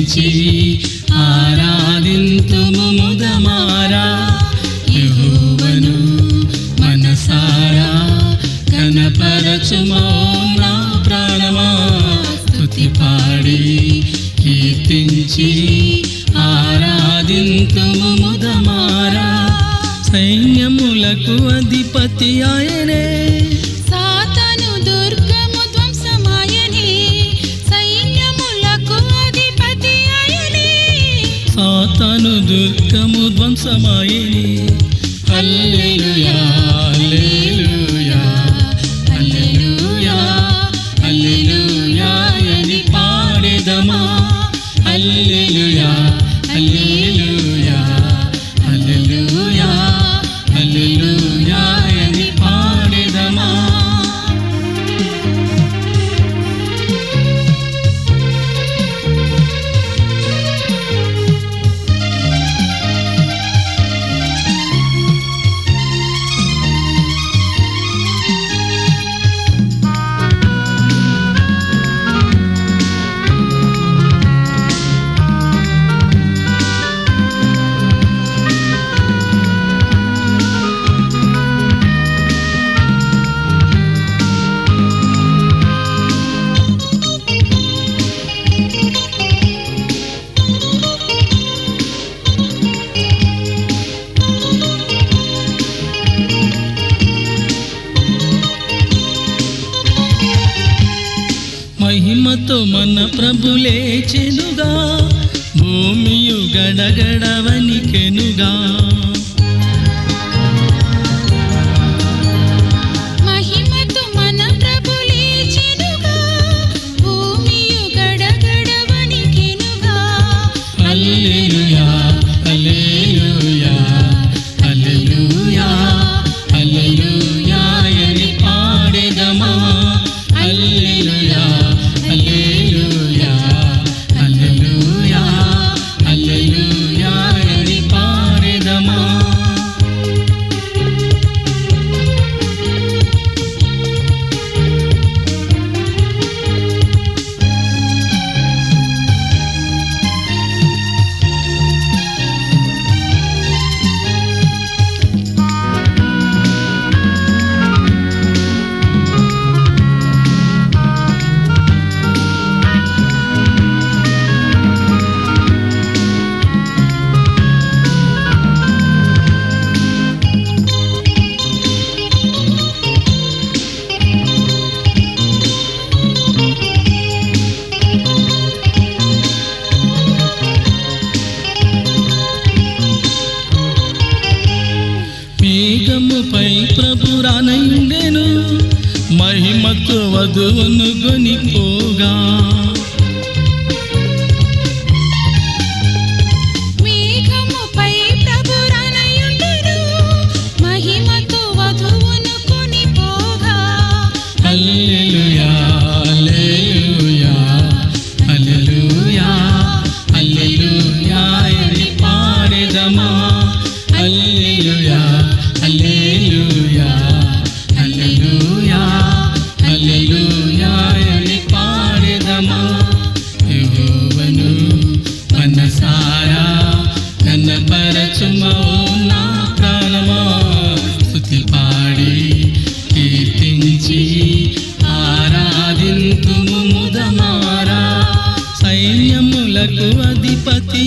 కీర్తించి ఆరాధింతుము ముదమారా యెహోవను మనసారా కనపరచుమో నా ప్రాణమా స్తుతి పాడి కీర్తించి ఆరాధింతుము ముదమారా సైన్యములకు అధిపతి ఆయనే సాతాను దుర్గము ధ్వంసమాయనే సైన్యములకు అధిపతి ఆయనే సాతాను దుర్గము ధ్వంసమాయని హల్లెలూయా హల్లెలూయా హల్లెలూయా హల్లెలూయా అని పాడెదమా హల్లెలూయా హల్లెలూయా హల్లెలూయా హల్లెలూయా అని పాడెదమా మహిమతో మన ప్రభు లేచెనుగా భూమియు గడగడ వణికెనుగా మహిమతో మన ప్రభు లేచెనుగా భూమియు గడగడ వణికెనుగా హల్లెలూయా హల్లెలూయా హల్లెలూయా హల్లెలూయా అని పాడెదమా హల్లెలూయా హల్లెలూయా హల్లెలూయా హల్లెలూయా అని పాడెదమా మేఘముపై ప్రభు రానయుండెను మహిమతో వధువును కొనిపోగా మేఘముపై ప్రభు రానయుండును మహిమతో వధువును కొనిపోగా హల్లెలూయా హల్లెలూయా హల్లెలూయా హల్లెలూయా అని పాడెదమా హల్లెలూయా హల్లెలూయా హల్లెలూయా హల్లెలూయా అని పాడెదమా యెహోవను మనసారా కనపరచుమో నా ప్రాణమా స్తుతి పాడి కీర్తించి ఆరాధింతుము ముదమారా సైన్యములకు అధిపతి